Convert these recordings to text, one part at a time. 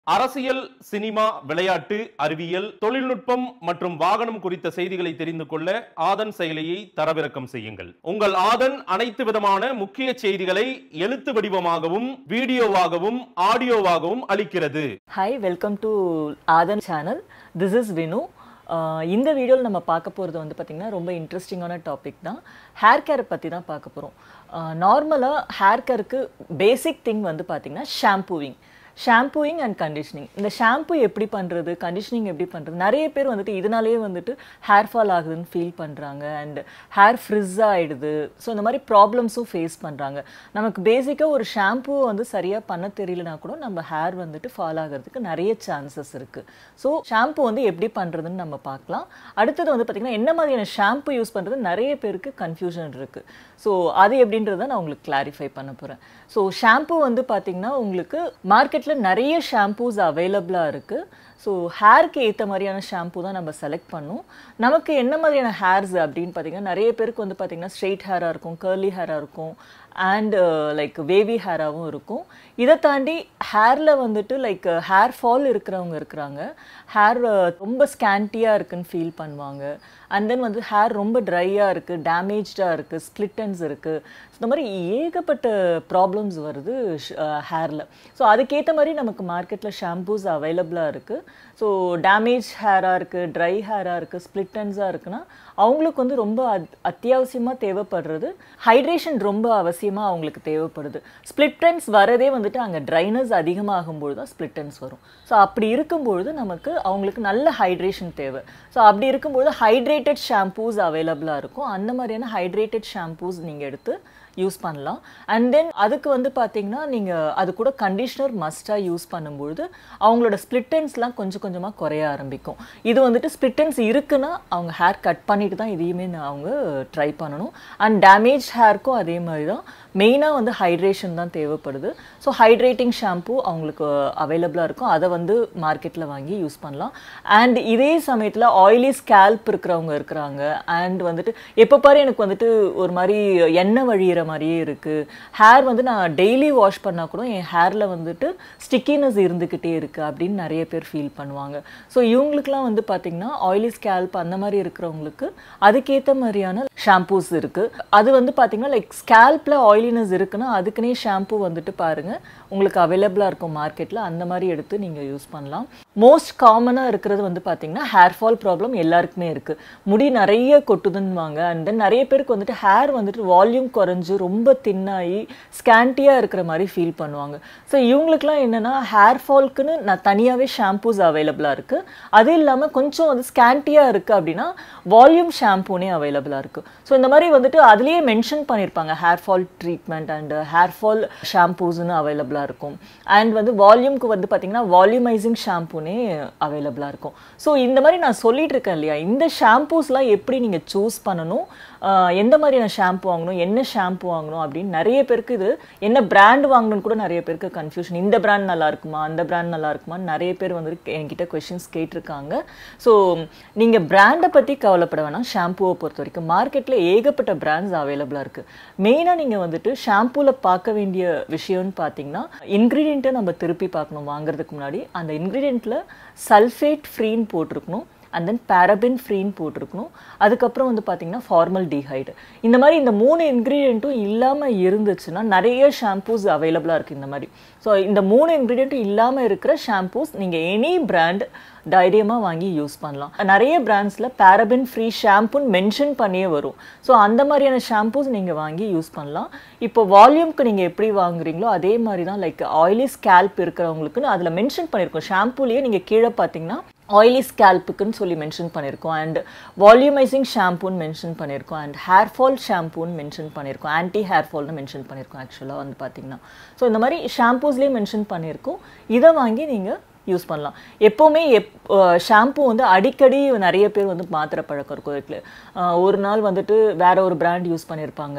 அரசியல் சினிமா விளையாட்டு அறிவியல் தொழில்நுட்பம் மற்றும் வாகனம் குறித்த செய்திகளை தெரிந்து கொள்ள ஆதன் செயலியை தரவிறக்கம் செய்யுங்கள் உங்கள் ஆதன் அனைத்து விதமான முக்கிய செய்திகளை எழுத்து வடிவமாகவும் வீடியோவாகவும் ஆடியோவாகவும் அளிக்கிறது hi welcome to Aadhan channel this is Vinu ஆஹ் இந்த வீடியோவில் நம்ம பார்க்க போகிறது வந்து பார்த்திங்கன்னா ரொம்ப இன்ட்ரெஸ்டிங்கான டாபிக் தான் ஹேர் கேரை பற்றி தான் பார்க்க போகிறோம் நார்மலாக ஹேர் கேருக்கு பேசிக் திங் வந்து பார்த்திங்கன்னா ஷாம்பூவிங் ஷாம்பூயிங் அண்ட் கண்டிஷனிங் இந்த ஷாம்பு எப்படி பண்ணுறது கண்டிஷனிங் எப்படி பண்ணுறது நிறைய பேர் வந்துட்டு இதனாலேயே வந்துட்டு ஹேர் ஃபால் ஆகுதுன்னு ஃபீல் பண்ணுறாங்க அண்ட் ஹேர் ஃப்ரிஸ் ஆகிடுது ஸோ இந்த மாதிரி ப்ராப்ளம்ஸும் ஃபேஸ் பண்ணுறாங்க நமக்கு பேசிக்காக ஒரு ஷாம்பு வந்து சரியாக பண்ண தெரியலனா கூட நம்ம ஹேர் வந்துட்டு ஃபால் ஆகிறதுக்கு நிறைய சான்சஸ் இருக்குது ஸோ ஷாம்பு வந்து எப்படி பண்ணுறதுன்னு நம்ம பார்க்கலாம் அடுத்தது வந்து பார்த்திங்கன்னா என்ன மாதிரியான ஷாம்பு யூஸ் பண்ணுறது நிறைய பேருக்கு கன்ஃபியூஷன் இருக்குது ஸோ அது எப்படின்றத நான் உங்களுக்கு கிளாரிஃபை பண்ண போகிறேன் ஸோ ஷாம்பு வந்து பார்த்திங்கன்னா உங்களுக்கு மார்க்கெட்டில் நிறைய ஷாம்பூஸ் அவைலபிளாக இருக்குது ஸோ ஹேருக்கு ஏற்ற மாதிரியான ஷாம்பு தான் நம்ம செலக்ட் பண்ணோம் நமக்கு என்ன மாதிரியான ஹேர்ஸ் அப்படின்னு பார்த்தீங்கன்னா நிறைய பேருக்கு வந்து பார்த்திங்கன்னா ஸ்ட்ரெயிட் ஹேராக இருக்கும் கர்லி ஹேராக இருக்கும் அண்ட் லைக் வேவி ஹேராகவும் இருக்கும் இதை தாண்டி ஹேரில் வந்துட்டு லைக் ஹேர் ஃபால் இருக்கிறவங்க இருக்கிறாங்க ஹேர் ரொம்ப ஸ்கேண்டியாக இருக்குன்னு ஃபீல் பண்ணுவாங்க அண்ட் தென் வந்து ஹேர் ரொம்ப ட்ரையாக இருக்குது டேமேஜாக இருக்குது ஸ்ப்ளிட்டன்ஸ் இருக்குது இந்த மாதிரி ஏகப்பட்ட ப்ராப்ளம்ஸ் வருது ஹேரில் ஸோ அதுக்கேற்ற மாதிரி நமக்கு மார்க்கெட்டில் ஷாம்பூஸ் அவைலபிளாக இருக்குது ஸோ டேமேஜ் ஹேராக இருக்குது ட்ரை ஹேராக இருக்குது ஸ்ப்ளிட்டன்ஸாக இருக்குன்னா அவங்களுக்கு வந்து ரொம்ப அத் அத்தியாவசியமாக தேவைப்படுறது ஹைட்ரேஷன் ரொம்ப அவசியமாக அவங்களுக்கு தேவைப்படுது ஸ்ப்ளிட்டன்ஸ் வரதே வந்துட்டு அங்கே ட்ரைனஸ் அதிகமாகும்போது தான் ஸ்ப்ளிட்டன்ஸ் வரும் ஸோ அப்படி இருக்கும்பொழுது நமக்கு அவங்களுக்கு நல்ல ஹைட்ரேஷன் தேவை ஸோ அப்படி இருக்கும்பொழுது ஹைட்ரேட்டட் ஷாம்பூஸ் அவைலபிளாக இருக்கும் அந்த மாதிரியான ஹைட்ரேட்டட் ஷாம்பூஸ் நீங்கள் எடுத்து யூஸ் பண்ணலாம் அண்ட் தென் அதுக்கு வந்து பார்த்தீங்கன்னா நீங்கள் அது கூட கண்டிஷ்னர் மஸ்ட்டாக யூஸ் பண்ணும்பொழுது அவங்களோட ஸ்ப்ளிட்டன்ஸ்லாம் கொஞ்சம் கொஞ்சமாக குறைய ஆரம்பிக்கும் இது வந்துட்டு ஸ்ப்ளிட்டன்ஸ் இருக்குன்னா அவங்க ஹேர் கட் பண்ணிட்டு தான் இதையுமே அவங்க ட்ரை பண்ணணும் அண்ட் டேமேஜ் ஹேருக்கும் அதே மாதிரி தான் மெயினாக வந்து ஹைட்ரேஷன் தான் தேவைப்படுது ஸோ ஹைட்ரேட்டிங் ஷாம்பூ அவங்களுக்கு அவைலபிளாக இருக்கும் அதை வந்து மார்க்கெட்டில் வாங்கி யூஸ் பண்ணலாம் அண்ட் இதே சமயத்தில் ஆயிலி ஸ்கேல்ப் இருக்கிறவங்க இருக்கிறாங்க அண்ட் வந்துட்டு எப்போ பாரு எனக்கு வந்துட்டு ஒரு மாதிரி எண்ணெய் வழியிற மாதிரியே இருக்குது ஹேர் வந்து நான் டெய்லி வாஷ் பண்ணால் கூட என் ஹேரில் வந்துட்டு ஸ்டிக்கினஸ் இருந்துக்கிட்டே இருக்குது அப்படின்னு நிறைய பேர் ஃபீல் பண்ணுவாங்க ஸோ இவங்களுக்குலாம் வந்து பார்த்திங்கன்னா ஆயிலி ஸ்கேல்ப் அந்த மாதிரி இருக்கிறவங்களுக்கு அதுக்கேற்ற மாதிரியான ஷாம்பூஸ் இருக்குது அது வந்து பார்த்திங்கன்னா லைக் ஸ்கேல்பில் ஆயிலினஸ் இருக்குன்னா அதுக்குன்னே ஷாம்பூ வந்துட்டு பாருங்கள் உங்களுக்கு அவைலபிளாக இருக்கும் மார்க்கெட்டில் அந்த மாதிரி எடுத்து நீங்கள் யூஸ் பண்ணலாம் மோஸ்ட் காமனாக இருக்கிறது வந்து பார்த்திங்கன்னா ஹேர் ஃபால் ப்ராப்ளம் எல்லாருக்குமே இருக்குது முடி நிறைய கொட்டுதுன்னுவாங்க அண்ட் தென் நிறைய பேருக்கு வந்துட்டு ஹேர் வந்துட்டு வால்யூம் குறைஞ்சு ரொம்ப தின்னாகி ஸ்கேண்டியாக இருக்கிற மாதிரி ஃபீல் பண்ணுவாங்க ஸோ இவங்களுக்குலாம் என்னென்னா ஹேர் ஃபால்க்குன்னு நான் தனியாகவே ஷாம்பூஸ் அவைலபிளாக இருக்குது அது இல்லாமல் கொஞ்சம் வந்து ஸ்கேண்டியாக இருக்குது அப்படின்னா வால்யூம் ஷாம்பூனே அவைலபிளாக இருக்குது ஸோ இந்த மாதிரி வந்துட்டு அதுலேயே மென்ஷன் பண்ணியிருப்பாங்க hair fall treatment and hair fall ஷாம்பூஸ்னு அவைலபிளாக இருக்கும் அண்ட் வந்து வால்யூம்க்கு வந்து பார்த்திங்கன்னா வால்யூமைசிங் ஷாம்பூனே அவைலபிளாக இருக்கும் ஸோ இந்த மாதிரி நான் சொல்லிட்டு இருக்கேன் இல்லையா இந்த ஷாம்பூஸ்லாம் எப்படி நீங்கள் சூஸ் பண்ணணும் ஆஹ் எந்த மாதிரியான ஷாம்பு வாங்கணும் என்ன ஷாம்பு வாங்கணும் அப்படின்னு நிறைய பேருக்கு இது என்ன பிராண்ட் வாங்கணும்னு கூட நிறைய பேருக்கு கன்ஃபியூஷன் இந்த பிராண்ட் நல்லா இருக்குமா அந்த பிராண்ட் நல்லா இருக்குமான்னு நிறைய பேர் வந்து என்கிட்ட கொஷின்ஸ் கேட்டிருக்காங்க ஸோ நீங்கள் பிராண்டை பற்றி கவலைப்பட வேணாம் ஷாம்புவை பொறுத்த வரைக்கும் மார்க்கெட்டில் ஏகப்பட்ட பிராண்ட்ஸ் அவைலபிளாக இருக்குது மெயினாக நீங்கள் வந்துட்டு ஷாம்பூவில் பார்க்க வேண்டிய விஷயம்னு பார்த்தீங்கன்னா இன்க்ரீடியண்ட்டை நம்ம திருப்பி பார்க்கணும் வாங்குறதுக்கு முன்னாடி அந்த இன்க்ரீடியண்ட்டில் சல்ஃபேட் ஃப்ரீன்னு போட்டிருக்கணும் அண்ட் தென் பேரபின் ஃப்ரீன்னு போட்டிருக்கணும் அதுக்கப்புறம் வந்து பார்த்தீங்கன்னா ஃபார்மல் டிஹைடு இந்த மாதிரி இந்த மூணு இன்க்ரீடியண்ட்டும் இல்லாமல் இருந்துச்சுன்னா நிறைய ஷாம்பூஸ் அவைலபிளாக இருக்குது இந்த மாதிரி ஸோ இந்த மூணு இன்க்ரீடியண்ட்டும் இல்லாமல் இருக்கிற ஷாம்பூஸ் நீங்கள் எனி பிராண்ட் தைரியமாக வாங்கி யூஸ் பண்ணலாம் நிறைய பிராண்ட்ஸில் பேரபின் ஃப்ரீ ஷாம்புன்னு மென்ஷன் பண்ணியே வரும் ஸோ அந்த மாதிரியான ஷாம்பூஸ் நீங்கள் வாங்கி யூஸ் பண்ணலாம் இப்போ வால்யூம்க்கு நீங்கள் எப்படி வாங்குறீங்களோ அதே மாதிரி தான் லைக் ஆயிலி ஸ்கேல்ப் இருக்கிறவங்களுக்குன்னு அதில் மென்ஷன் பண்ணியிருக்கோம் ஷாம்பூலேயே நீங்கள் கீழே பார்த்தீங்கன்னா ஆயிலி ஸ்கேல்ப்புக்குன்னு சொல்லி மென்ஷன் பண்ணியிருக்கோம் அண்ட் வால்யூமைசிங் ஷாம்பூன்னு மென்ஷன் பண்ணியிருக்கோம் அண்ட் ஹேர் ஃபால் ஷாம்பூன்னு மென்ஷன் பண்ணியிருக்கோம் ஆன்டி ஹேர் ஃபால்னு மென்ஷன் பண்ணியிருக்கோம் ஆக்சுவலாக வந்து பார்த்தீங்கன்னா ஸோ இந்த மாதிரி ஷாம்பூஸ்லேயே மென்ஷன் பண்ணியிருக்கோம் இதை வாங்கி நீங்கள் யூஸ் பண்ணலாம் எப்போவுமே எப் ஷாம்பு வந்து அடிக்கடி நிறைய பேர் வந்து மாத்திரை பழக்கம் இருக்கும் இருக்கு ஒரு நாள் வந்துட்டு வேற ஒரு பிராண்ட் யூஸ் பண்ணியிருப்பாங்க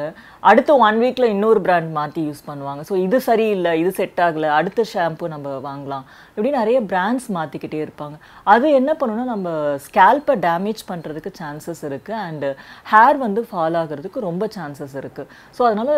அடுத்த ஒன் வீக்கில் இன்னொரு பிராண்ட் மாற்றி யூஸ் பண்ணுவாங்க ஸோ இது சரியில்லை இது செட் ஆகலை அடுத்த ஷாம்பு நம்ம வாங்கலாம் இப்படி நிறைய பிராண்ட்ஸ் மாற்றிக்கிட்டே இருப்பாங்க அது என்ன பண்ணுன்னா நம்ம ஸ்கேல்ப்பை டேமேஜ் பண்ணுறதுக்கு சான்சஸ் இருக்குது அண்டு ஹேர் வந்து ஃபால் ஆகிறதுக்கு ரொம்ப சான்சஸ் இருக்குது ஸோ அதனால்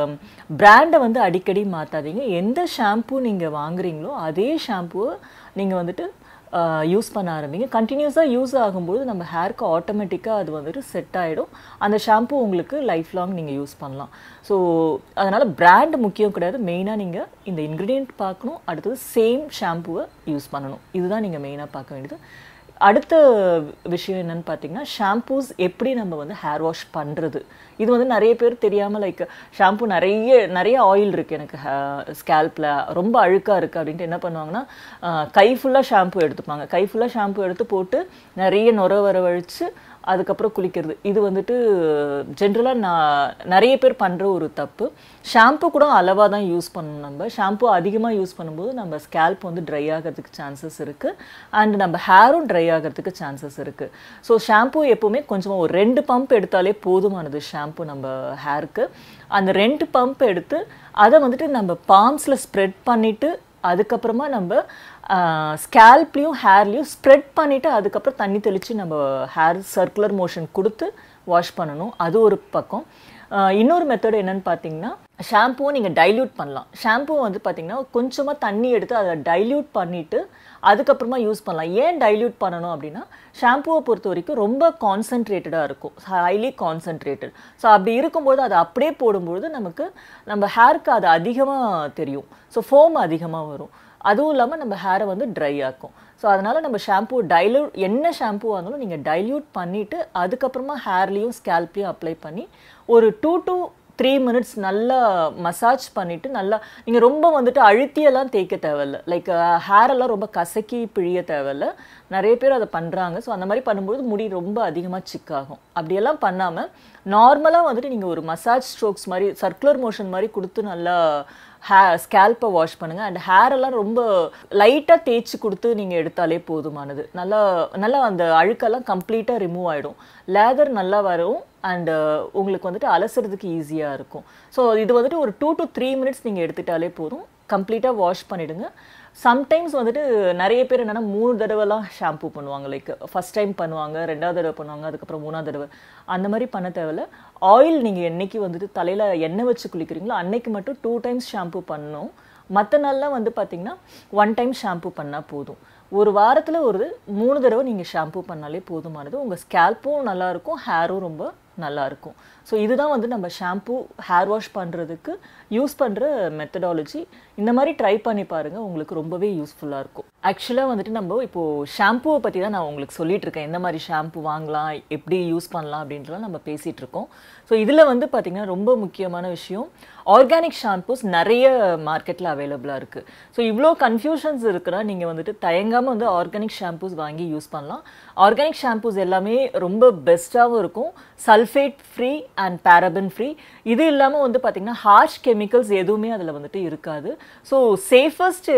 பிராண்டை வந்து அடிக்கடி மாற்றாதீங்க எந்த ஷாம்பு நீங்கள் வாங்குறீங்களோ அதே ஷாம்புவை நீங்கள் வந்துட்டு யூஸ் பண்ண ஆரம்பிங்க கண்டினியூஸாக யூஸ் ஆகும்போது நம்ம ஹேருக்கு ஆட்டோமேட்டிக்காக அது வந்துட்டு செட் ஆகிடும் அந்த ஷாம்பு உங்களுக்கு லைஃப் லாங் நீங்கள் யூஸ் பண்ணலாம் ஸோ அதனால் பிராண்ட் முக்கியம் கிடையாது மெயினாக நீங்கள் இந்த இன்க்ரீடியன்ட் பார்க்கணும் அடுத்தது சேம் ஷாம்புவை யூஸ் பண்ணணும் இதுதான் நீங்கள் மெயினாக பார்க்க வேண்டியது அடுத்த விஷயம் என்னன்னு பார்த்தீங்கன்னா ஷாம்பூஸ் எப்படி நம்ம வந்து ஹேர் வாஷ் பண்ணுறது இது வந்து நிறைய பேர் தெரியாமல் லைக் ஷாம்பு நிறைய நிறைய ஆயில் இருக்குது எனக்கு ஸ்கேல்பில் ரொம்ப அழுக்காக இருக்குது அப்படின்ட்டு என்ன பண்ணுவாங்கன்னா அஹ், கை ஃபுல்லாக ஷாம்பு எடுத்துப்பாங்க கை ஃபுல்லாக ஷாம்பு எடுத்து போட்டு நிறைய நுர வரவழைச்சு அதுக்கப்புறம் குளிக்கிறது இது வந்துட்டு ஜென்ரலாக நான் நிறைய பேர் பண்ணுற ஒரு தப்பு ஷாம்பு கூட அளவாக தான் யூஸ் பண்ணணும் நம்ம ஷாம்பு அதிகமாக யூஸ் பண்ணும்போது நம்ம ஸ்கேல்ப் வந்து ட்ரை ஆகிறதுக்கு சான்சஸ் இருக்குது அண்ட் நம்ம ஹேரும் ட்ரை ஆகிறதுக்கு சான்சஸ் இருக்குது ஸோ ஷாம்பு எப்போவுமே கொஞ்சமாக ஒரு ரெண்டு பம்ப் எடுத்தாலே போதுமானது ஷாம்பு நம்ம ஹேருக்கு அந்த ரெண்டு பம்ப் எடுத்து அதை வந்துட்டு நம்ம பாம்ஸில் ஸ்ப்ரெட் பண்ணிவிட்டு அதுக்கப்புறமா நம்ம ஸ்கேல்ப்லேயும் ஹேர்லேயும் ஸ்ப்ரெட் பண்ணிவிட்டு அதுக்கப்புறம் தண்ணி தெளித்து நம்ம ஹேர் சர்க்குலர் மோஷன் கொடுத்து வாஷ் பண்ணணும் அது ஒரு பக்கம் ஆஹ் இன்னொரு மெத்தட் என்னன்னு பார்த்தீங்கன்னா ஷாம்புவும் நீங்கள் டைல்யூட் பண்ணலாம் ஷாம்பு வந்து பார்த்தீங்கன்னா கொஞ்சமாக தண்ணி எடுத்து அதை டைல்யூட் பண்ணிவிட்டு அதுக்கப்புறமா யூஸ் பண்ணலாம் ஏன் டைல்யூட் பண்ணணும் அப்படின்னா ஷாம்புவை பொறுத்த வரைக்கும் ரொம்ப கான்சென்ட்ரேட்டடாக இருக்கும் ஹைலி கான்சென்ட்ரேட்டட் ஸோ அப்படி இருக்கும்போது அதை அப்படியே போடும்பொழுது நமக்கு நம்ம ஹேருக்கு அது அதிகமாக தெரியும் ஸோ ஃபோம் அதிகமாக வரும் அதுவும் இல்லாமல் நம்ம ஹேரை வந்து ட்ரை ஆக்கும் ஸோ அதனால் நம்ம ஷாம்பு டைல்யூட் என்ன ஷாம்புவாக இருந்தாலும் நீங்கள் டைல்யூட் பண்ணிவிட்டு அதுக்கப்புறமா ஹேர்லேயும் ஸ்கேல்ப்லேயும் அப்ளை பண்ணி ஒரு டூ to த்ரீ மினிட்ஸ் நல்லா மசாஜ் பண்ணிவிட்டு நல்லா நீங்கள் ரொம்ப வந்துட்டு அழுத்தியெல்லாம் தேய்க்க தேவையில்ல லைக் ஹேரெல்லாம் ரொம்ப கசக்கி பிழிய தேவையில்ல நிறைய பேர் அதை பண்ணுறாங்க ஸோ அந்த மாதிரி பண்ணும்போது முடி ரொம்ப அதிகமாக சிக்காகும் அப்படியெல்லாம் பண்ணாமல் நார்மலாக வந்துட்டு நீங்கள் ஒரு மசாஜ் ஸ்ட்ரோக்ஸ் மாதிரி சர்க்குலர் மோஷன் மாதிரி கொடுத்து நல்லா ஹே ஸ்கேல்ப்பை வாஷ் பண்ணுங்கள் அண்ட் ஹேர் எல்லாம் ரொம்ப லைட்டாக தேய்ச்சி கொடுத்து நீங்கள் எடுத்தாலே போதுமானது நல்லா நல்லா அந்த அழுக்கெல்லாம் கம்ப்ளீட்டாக ரிமூவ் ஆகிடும் லேதர் நல்லா வரும் அண்டு உங்களுக்கு வந்துட்டு அலசுறதுக்கு ஈஸியாக இருக்கும் ஸோ இது வந்துட்டு ஒரு டூ to த்ரீ மினிட்ஸ் நீங்கள் எடுத்துட்டாலே போதும் கம்ப்ளீட்டாக வாஷ் பண்ணிவிடுங்க சம்டைம்ஸ் வந்துட்டு நிறைய பேர் என்னென்னா மூணு தடவைலாம் ஷாம்பு பண்ணுவாங்க லைக் ஃபஸ்ட் டைம் பண்ணுவாங்க ரெண்டாவது தடவை பண்ணுவாங்க அதுக்கப்புறம் மூணாவது தடவை அந்த மாதிரி பண்ண தேவையில்ல ஆயில் நீங்கள் என்னைக்கு வந்துட்டு தலையில் எண்ணெய் வச்சு குளிக்கிறீங்களோ அன்னைக்கு மட்டும் டூ டைம்ஸ் ஷாம்பு பண்ணணும் மற்ற நாள்லாம் வந்து பார்த்தீங்கன்னா ஒன் டைம் ஷாம்பு பண்ணால் போதும் ஒரு வாரத்தில் ஒரு மூணு தடவை நீங்கள் ஷாம்பு பண்ணாலே போதுமானது உங்கள் ஸ்கேல்ப்பும் நல்லாயிருக்கும் ஹேரும் ரொம்ப நல்லா இருக்கும் ஸோ இதுதான் வந்து நம்ம ஷாம்பு ஹேர் வாஷ் பண்ணுறதுக்கு யூஸ் பண்ணுற மெத்தடாலஜி இந்த மாதிரி ட்ரை பண்ணி பாருங்கள் உங்களுக்கு ரொம்பவே யூஸ்ஃபுல்லாக இருக்கும் ஆக்சுவலாக வந்துட்டு நம்ம இப்போது ஷாம்புவை பற்றி தான் நான் உங்களுக்கு சொல்லிட்டு இருக்கேன் எந்த மாதிரி ஷாம்பு வாங்கலாம் எப்படி யூஸ் பண்ணலாம் அப்படின்றலாம் நம்ம பேசிகிட்டு இருக்கோம் ஸோ இதில் வந்து பார்த்திங்கன்னா ரொம்ப முக்கியமான விஷயம் ஆர்கானிக் ஷாம்பூஸ் நிறைய மார்க்கெட்டில் அவைலபிளாக இருக்குது ஸோ இவ்வளோ கன்ஃபியூஷன்ஸ் இருக்குன்னா நீங்கள் வந்துட்டு தயங்காமல் வந்து ஆர்கானிக் ஷாம்பூஸ் வாங்கி யூஸ் பண்ணலாம் ஆர்கானிக் ஷாம்பூஸ் எல்லாமே ரொம்ப பெஸ்ட்டாகவும் இருக்கும் sulphate free and paraben free இது இல்லாமல் வந்து பார்த்திங்கன்னா ஹார்ஷ் கெமிக்கல்ஸ் எதுவுமே அதில் வந்துட்டு இருக்காது ஸோ சேஃபஸ்ட்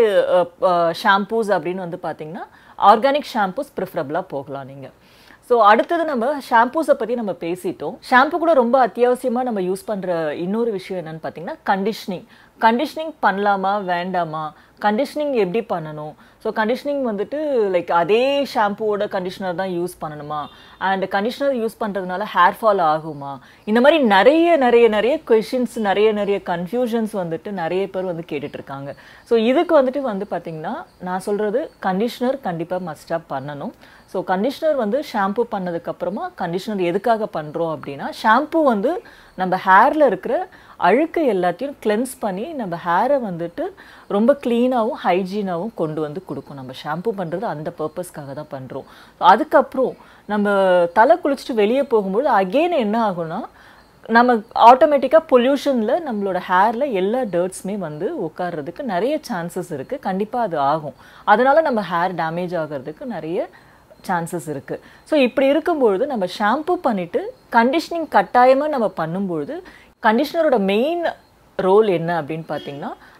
ஷாம்பூஸ் அப்படின்னு வந்து பார்த்திங்கன்னா ஆர்கானிக் ஷாம்பூஸ் ப்ரிஃபரபிளாக போகலாம் நீங்கள் ஸோ அடுத்தது நம்ம ஷாம்பூஸை பற்றி நம்ம பேசிட்டோம் ஷாம்பு கூட ரொம்ப அத்தியாவசியமாக நம்ம யூஸ் பண்ணுற இன்னொரு விஷயம் என்னன்னு பார்த்தீங்கன்னா கண்டிஷனிங் கண்டிஷனிங் பண்ணலாமா வேண்டாமா கண்டிஷனிங் எப்படி பண்ணணும் ஸோ கண்டிஷனிங் வந்துட்டு லைக் அதே ஷாம்புவோட கண்டிஷனர் தான் யூஸ் பண்ணணுமா அண்ட் கண்டிஷனர் யூஸ் பண்ணுறதுனால ஹேர் ஃபால் ஆகுமா இந்த மாதிரி நிறைய நிறைய நிறைய கொஷின்ஸ் நிறைய நிறைய கன்ஃபியூஷன்ஸ் வந்துட்டு நிறைய பேர் வந்து கேட்டுட்டு இருக்காங்க ஸோ இதுக்கு வந்துட்டு வந்து பார்த்தீங்கன்னா நான் சொல்கிறது கண்டிஷனர் கண்டிப்பாக மஸ்டாக பண்ணணும் ஸோ கண்டிஷனர் வந்து ஷாம்பு பண்ணதுக்கப்புறமா கண்டிஷனர் எதுக்காக பண்ணுறோம் அப்படின்னா ஷாம்பு வந்து நம்ம ஹேரில் இருக்கிற அழுக்கு எல்லாத்தையும் கிளென்ஸ் பண்ணி நம்ம ஹேரை வந்துட்டு ரொம்ப க்ளீனாகவும் ஹைஜீனாகவும் கொண்டு வந்து கொடுக்கும் நம்ம ஷாம்பு பண்ணுறது அந்த பர்பஸ்க்காக தான் பண்ணுறோம் அதுக்கப்புறம் நம்ம தலை குளிச்சுட்டு வெளியே போகும்போது அகெயின் என்ன ஆகும்னா நம்ம ஆட்டோமேட்டிக்காக பொல்யூஷனில் நம்மளோட ஹேரில் எல்லா டர்ட்ஸுமே வந்து உட்கார்றதுக்கு நிறைய சான்சஸ் இருக்குது கண்டிப்பாக அது ஆகும் அதனால் நம்ம ஹேர் டேமேஜ் ஆகிறதுக்கு நிறைய சான்சஸ் இருக்குது ஸோ இப்படி இருக்கும்பொழுது நம்ம ஷாம்பு பண்ணிவிட்டு கண்டிஷனிங் கட்டாயமாக நம்ம பண்ணும்பொழுது கண்டிஷனரோட மெயின் ரோல் என்ன அப்படின்னு பார்த்தீங்கன்னா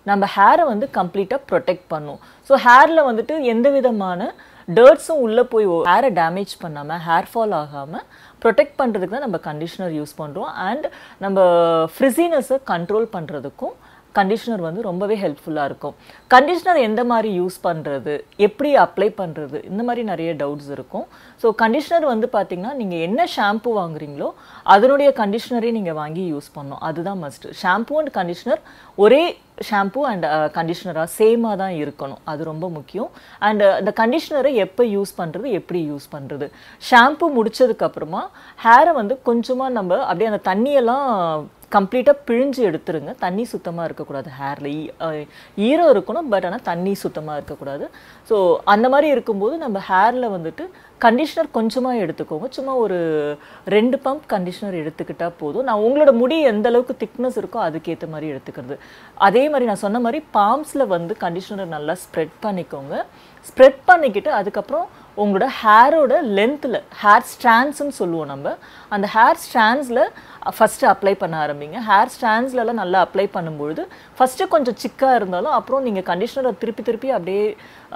நம்ம ஹேரை வந்து கம்ப்ளீட்டாக ப்ரொடெக்ட் பண்ணும் ஸோ ஹேரில் வந்துட்டு எந்த விதமான டர்ட்ஸும் உள்ளே போய் ஹேரை டேமேஜ் பண்ணாமல் ஹேர் ஃபால் ஆகாமல் ப்ரொடெக்ட் பண்ணுறதுக்கு தான் நம்ம கண்டிஷனர் யூஸ் பண்ணுறோம் அண்ட் நம்ம ஃப்ரிசினஸை கண்ட்ரோல் பண்ணுறதுக்கும் கண்டிஷனர் வந்து ரொம்பவே ஹெல்ப்ஃபுல்லாக இருக்கும் கண்டிஷனர் எந்த மாதிரி யூஸ் பண்ணுறது எப்படி அப்ளை பண்ணுறது இந்த மாதிரி நிறைய டவுட்ஸ் இருக்கும் ஸோ கண்டிஷனர் வந்து பார்த்தீங்கன்னா நீங்கள் என்ன ஷாம்பு வாங்குறீங்களோ அதனுடைய கண்டிஷனரே நீங்கள் வாங்கி யூஸ் பண்ணணும் அதுதான் மஸ்ட் ஷாம்பு அண்ட் கண்டிஷனர் ஒரே ஷாம்பு அண்ட் கண்டிஷனராக சேமாக தான் இருக்கணும் அது ரொம்ப முக்கியம் அண்ட் அந்த கண்டிஷனரை எப்போ யூஸ் பண்ணுறது எப்படி யூஸ் பண்ணுறது ஷாம்பு முடிச்சதுக்கப்புறமா ஹேரை வந்து கொஞ்சமாக நம்ம அப்படியே அந்த தண்ணியெல்லாம் கம்ப்ளீட்டாக பிழிஞ்சு எடுத்துருங்க தண்ணி சுத்தமாக இருக்கக்கூடாது ஹேரில் ஈரம் இருக்கணும் பட் ஆனால் தண்ணி சுத்தமாக இருக்கக்கூடாது ஸோ அந்த மாதிரி இருக்கும்போது நம்ம ஹேரில் வந்துட்டு கண்டிஷனர் கொஞ்சமாக எடுத்துக்கோங்க சும்மா ஒரு ரெண்டு பம்ப் கண்டிஷனர் எடுத்துக்கிட்டால் போதும் நான் உங்களோட முடி எந்த அளவுக்கு திக்னஸ் இருக்கோ அதுக்கேற்ற மாதிரி எடுத்துக்கிறது அதே மாதிரி நான் சொன்ன மாதிரி பாம்ஸில் வந்து கண்டிஷனர் நல்லா ஸ்ப்ரெட் பண்ணிக்கோங்க ஸ்ப்ரெட் பண்ணிக்கிட்டு அதுக்கப்புறம் உங்களோட ஹேரோட லென்த்தில் ஹேர் ஸ்ட்ராண்ட்ஸ்னு சொல்லுவோம் நம்ம அந்த ஹேர் ஸ்ட்ராண்ட்ஸில் ஃபஸ்ட்டு அப்ளை பண்ண ஆரம்பிங்க ஹேர் ஸ்ட்ராண்ட்ஸ்லலாம் நல்லா அப்ளை பண்ணும்பொழுது ஃபஸ்ட்டு கொஞ்சம் சிக்காக இருந்தாலும் அப்புறம் நீங்கள் கண்டிஷனரை திருப்பி திருப்பி அப்படியே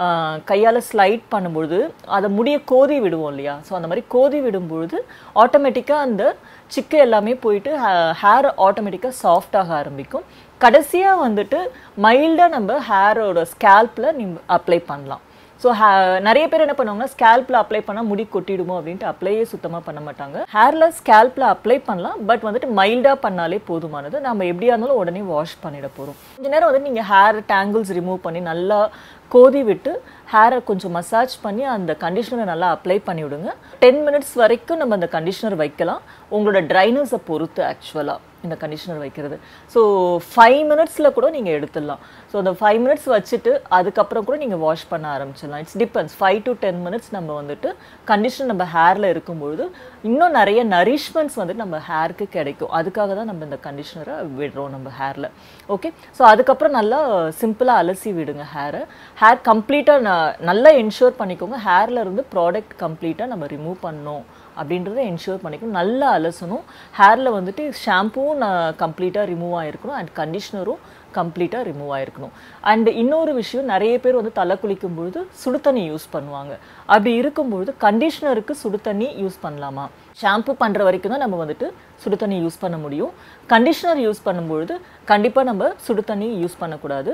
கையால் ஸ்லைட் பண்ணும்பொழுது அதை முடிய கோதி விடுவோம் இல்லையா ஸோ அந்த மாதிரி கோதி விடும்பொழுது ஆட்டோமேட்டிக்காக அந்த சிக்கு எல்லாமே போயிட்டு ஹேர் ஆட்டோமேட்டிக்காக சாஃப்ட் ஆக ஆரம்பிக்கும் கடைசியாக வந்துட்டு மைல்டாக நம்ம ஹேரோட ஸ்கேல்பில் நீங்கள் அப்ளை பண்ணலாம் ஸோ நிறைய பேர் என்ன பண்ணுவாங்கன்னா ஸ்கேல்பில் அப்ளை பண்ணால் முடி கொட்டிடுமோ அப்படின்ட்டு அப்ளையே சுத்தமாக பண்ண மாட்டாங்க ஹேரில் ஸ்கேல்பில் அப்ளை பண்ணலாம் பட் வந்துட்டு மைல்டாக பண்ணாலே போதுமானது நம்ம எப்படியா இருந்தாலும் உடனே வாஷ் பண்ணிட போகிறோம் கொஞ்ச நேரம் வந்து நீங்கள் ஹேர் டேங்கிள்ஸ் ரிமூவ் பண்ணி நல்லா கோதி விட்டு ஹேரை கொஞ்சம் மசாஜ் பண்ணி அந்த கண்டிஷனரை நல்லா அப்ளை பண்ணி விடுங்க டென் மினிட்ஸ் வரைக்கும் நம்ம அந்த கண்டிஷனர் வைக்கலாம் உங்களோட ட்ரைனர்ஸை பொறுத்து ஆக்சுவலாக இந்த கண்டிஷனர் வைக்கிறது ஸோ ஃபைவ் மினிட்ஸில் கூட நீங்கள் எடுத்துடலாம் ஸோ அந்த ஃபைவ் மினிட்ஸ் வச்சுட்டு அதுக்கப்புறம் கூட நீங்கள் வாஷ் பண்ண ஆரம்பிச்சிடலாம் it's depends five to ten minutes நம்ம வந்துட்டு கண்டிஷனர் நம்ம ஹேரில் இருக்கும்பொழுது இன்னும் நிறைய நரிஷ்மெண்ட்ஸ் வந்துட்டு நம்ம ஹேருக்கு கிடைக்கும் அதுக்காக தான் நம்ம இந்த கண்டிஷனரை விடுறோம் நம்ம ஹேரில் ஓகே ஸோ அதுக்கப்புறம் நல்லா சிம்பிளாக அலசி விடுங்க ஹேரை ஹேர் கம்ப்ளீட்டாக நல்லா என்ஷூர் பண்ணிக்கோங்க ஹேரில் இருந்து ப்ராடக்ட் கம்ப்ளீட்டாக நம்ம ரிமூவ் பண்ணோம் அப்படின்றத என்ஷூர் பண்ணிக்கணும் நல்லா அலசணும் ஹேரில் வந்துட்டு ஷாம்புவும் நான் கம்ப்ளீட்டாக ரிமூவ் ஆகிருக்கணும் அண்ட் கண்டிஷ்னரும் கம்ப்ளீட்டாக ரிமூவ் ஆகிருக்கணும் அண்ட் இன்னொரு விஷயம் நிறைய பேர் வந்து தலை குளிக்கும் பொழுது சுடு தண்ணி யூஸ் பண்ணுவாங்க அப்படி இருக்கும்பொழுது கண்டிஷ்னருக்கு சுடு தண்ணி யூஸ் பண்ணலாமா ஷாம்பு பண்ணுற வரைக்கும் தான் நம்ம வந்துட்டு சுடு தண்ணி யூஸ் பண்ண முடியும் கண்டிஷ்னர் யூஸ் பண்ணும்பொழுது கண்டிப்பாக நம்ம சுடு தண்ணி யூஸ் பண்ணக்கூடாது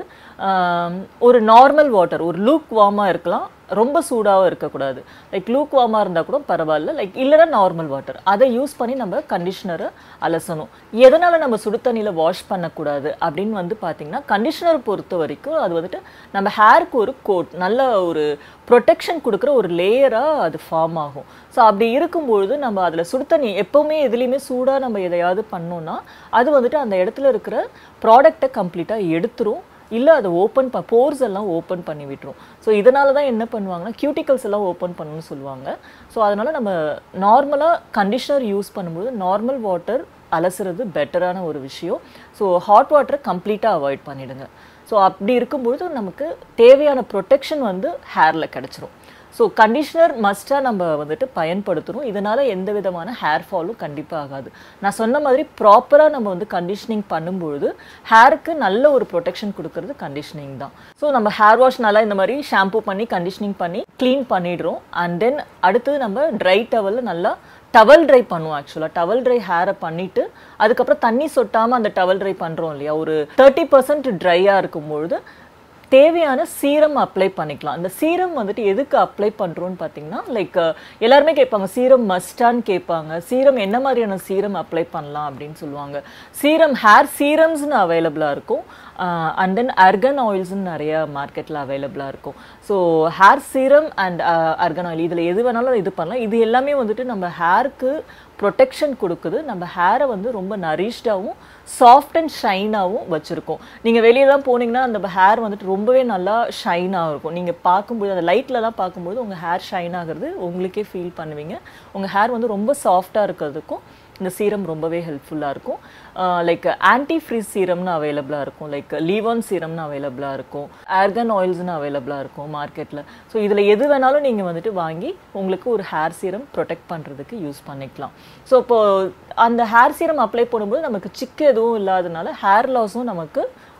ஒரு நார்மல் வாட்டர் ஒரு லூக் வார்மாக இருக்கலாம் ரொம்ப சூடாகவும் இருக்கக்கூடாது லைக் லூக் வார்மாக இருந்தால் கூட பரவாயில்ல லைக் இல்லைனா நார்மல் வாட்டர் அதை யூஸ் பண்ணி நம்ம கண்டிஷ்னரை அலசணும் எதனால் நம்ம சுடு தண்ணியில் வாஷ் பண்ணக்கூடாது அப்படின்னு வந்து பார்த்திங்கன்னா கண்டிஷ்னர் பொறுத்த வரைக்கும் அது வந்துட்டு நம்ம ஹேருக்கு ஒரு கோட் நல்ல ஒரு ப்ரொடெக்ஷன் கொடுக்குற ஒரு லேயராக அது ஃபார்ம் ஆகும் ஸோ அப்படி இருக்கும்பொழுது நம்ம அதில் சுடு தண்ணி எப்போவுமே எதுலேயுமே சூடாக நம்ம எதையாவது பண்ணோன்னா அது வந்துட்டு அந்த இடத்துல இருக்கிற ப்ராடக்டை கம்ப்ளீட்டாக எடுத்துரும் இல்லை அதை ஓப்பன் ப போர்ஸ் எல்லாம் ஓப்பன் பண்ணி விட்டுரும் ஸோ இதனால தான் என்ன பண்ணுவாங்கன்னா கியூட்டிகல்ஸ் எல்லாம் ஓப்பன் பண்ணணும்னு சொல்லுவாங்க ஸோ அதனால் நம்ம நார்மலாக கண்டிஷனர் யூஸ் பண்ணும்போது நார்மல் வாட்டர் அலசுறது பெட்டரான ஒரு விஷயம் ஸோ ஹாட் வாட்டரை கம்ப்ளீட்டாக அவாய்ட் பண்ணிடுங்க ஸோ அப்படி இருக்கும்பொழுது நமக்கு தேவையான ப்ரொடெக்ஷன் வந்து ஹேரில் கிடச்சிரும் ஸோ கண்டிஷ்னர் மஸ்ட்டாக நம்ம வந்துட்டு பயன்படுத்தணும் இதனால் எந்த விதமான ஹேர் ஃபாலும் கண்டிப்பாக ஆகாது நான் சொன்ன மாதிரி ப்ராப்பராக நம்ம வந்து கண்டிஷனிங் பண்ணும்பொழுது ஹேருக்கு நல்ல ஒரு ப்ரொடெக்ஷன் கொடுக்கறது கண்டிஷனிங் தான் ஸோ நம்ம ஹேர் வாஷ் நல்லா இந்த மாதிரி ஷாம்பு பண்ணி கண்டிஷனிங் பண்ணி க்ளீன் பண்ணிடுறோம் அண்ட் தென் அடுத்தது நம்ம ட்ரை டவலில் நல்லா டவல் ட்ரை பண்ணுவோம் ஆக்சுவலாக டவல் ட்ரை ஹேரை பண்ணிவிட்டு அதுக்கப்புறம் தண்ணி சொட்டாமல் அந்த டவல் ட்ரை பண்ணுறோம் இல்லையா ஒரு தேர்ட்டி பர்சன்ட் ட்ரையாக இருக்கும்பொழுது தேவையான சீரம் அப்ளை பண்ணிக்கலாம் அந்த சீரம் வந்துட்டு எதுக்கு அப்ளை பண்ணுறோன்னு பார்த்தீங்கன்னா லைக் எல்லாருமே கேட்பாங்க சீரம் மஸ்டான்னு கேட்பாங்க சீரம் என்ன மாதிரியான சீரம் அப்ளை பண்ணலாம் அப்படின்னு சொல்லுவாங்க சீரம் ஹேர் சீரம்ஸ்னு அவைலபிளாக இருக்கும் அண்ட் தென் அர்கன் ஆயில்ஸ்னு நிறைய மார்க்கெட்டில் அவைலபிளாக இருக்கும் so hair serum and argan oil இதில் எது வேணாலும் இது பண்ணலாம் இது எல்லாமே வந்துட்டு நம்ம ஹேருக்கு ப்ரொடெக்ஷன் கொடுக்குது நம்ம ஹேரை வந்து ரொம்ப நரிஷ்டாகவும் சாஃப்ட் அண்ட் ஷைனாகவும் வச்சுருக்கோம் நீங்கள் வெளியெல்லாம் போனீங்கன்னா அந்த ஹேர் வந்துட்டு ரொம்பவே நல்லா ஷைனாக இருக்கும் நீங்கள் பார்க்கும்போது அந்த லைட்லலாம் பார்க்கும்போது உங்கள் ஹேர் ஷைன் ஆகிறது உங்களுக்கே ஃபீல் பண்ணுவீங்க உங்கள் ஹேர் வந்து ரொம்ப சாஃப்டாக இருக்கிறதுக்கும் இந்த சீரம் ரொம்பவே ஹெல்ப்ஃபுல்லாக இருக்கும் லைக் ஆன்டி ஃப்ரீஸ் சீரம்னு அவைலபிளாக இருக்கும் லைக் லீவான் சீரம்னு அவைலபிளாக இருக்கும் ஆர்கன் ஆயில்ஸ்னு அவைலபிளாக இருக்கும் மார்க்கெட்டில் ஸோ இதில் எது வேணாலும் நீங்கள் வந்துட்டு வாங்கி உங்களுக்கு ஒரு ஹேர் சீரம் ப்ரொடெக்ட் பண்ணுறதுக்கு யூஸ் பண்ணிக்கலாம் ஸோ இப்போது அந்த ஹேர் சீரம் அப்ளை பண்ணும்போது நமக்கு சிக்கு எதுவும் இல்லாதனால ஹேர் லாஸும் நமக்கு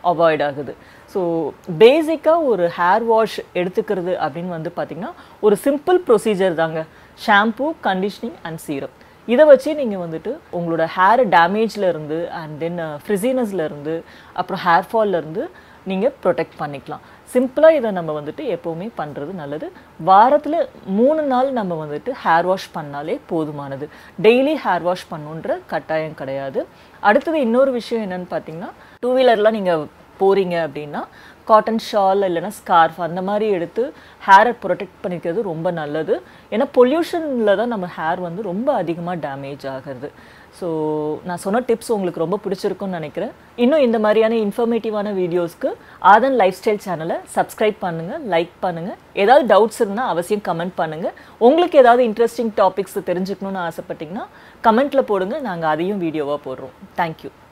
அவாய்ட் ஆகுது ஸோ பேசிக்காக ஒரு ஹேர் வாஷ் எடுத்துக்கிறது அப்படின்னு வந்து பார்த்திங்கன்னா ஒரு சிம்பிள் ப்ரொசீஜர் தாங்க ஷாம்பூ கண்டிஷனிங் அண்ட் சீரம் இதை வச்சு நீங்கள் வந்துட்டு உங்களோட ஹேர் டேமேஜில் இருந்து அண்ட் தென் ஃப்ரிசினஸ்ல இருந்து அப்புறம் ஹேர் ஃபால்ல இருந்து நீங்கள் ப்ரொடெக்ட் பண்ணிக்கலாம் சிம்பிளாக இதை நம்ம வந்துட்டு எப்போவுமே பண்ணுறது நல்லது வாரத்தில் மூணு நாள் நம்ம வந்துட்டு ஹேர் வாஷ் பண்ணாலே போதுமானது டெய்லி ஹேர் வாஷ் பண்ணுன்ற கட்டாயம் கிடையாது அடுத்தது இன்னொரு விஷயம் என்னன்னு பார்த்தீங்கன்னா டூ வீலர்லாம் நீங்கள் போகிறீங்க அப்படின்னா காட்டன் ஷால் இல்லைன்னா ஸ்கார்ஃப் அந்த மாதிரி எடுத்து ஹேரை ப்ரொடெக்ட் பண்ணிக்கிறது ரொம்ப நல்லது ஏன்னா பொல்யூஷனில் தான் நம்ம ஹேர் வந்து ரொம்ப அதிகமாக டேமேஜ் ஆகுறது ஸோ நான் சொன்ன டிப்ஸ் உங்களுக்கு ரொம்ப பிடிச்சிருக்கும்னு நினைக்கிறேன் இன்னும் இந்த மாதிரியான இன்ஃபர்மேட்டிவான வீடியோஸ்க்கு ஆதன் லைஃப் ஸ்டைல் சேனலை சப்ஸ்கிரைப் பண்ணுங்கள் லைக் பண்ணுங்கள் ஏதாவது டவுட்ஸ் இருந்தால் அவசியம் கமெண்ட் பண்ணுங்கள் உங்களுக்கு ஏதாவது இன்ட்ரெஸ்டிங் டாபிக்ஸ் தெரிஞ்சுக்கணும்னு ஆசைப்பட்டீங்கன்னா கமெண்ட்டில் போடுங்க நாங்கள் அதையும் வீடியோவாக போடுறோம் தேங்க்யூ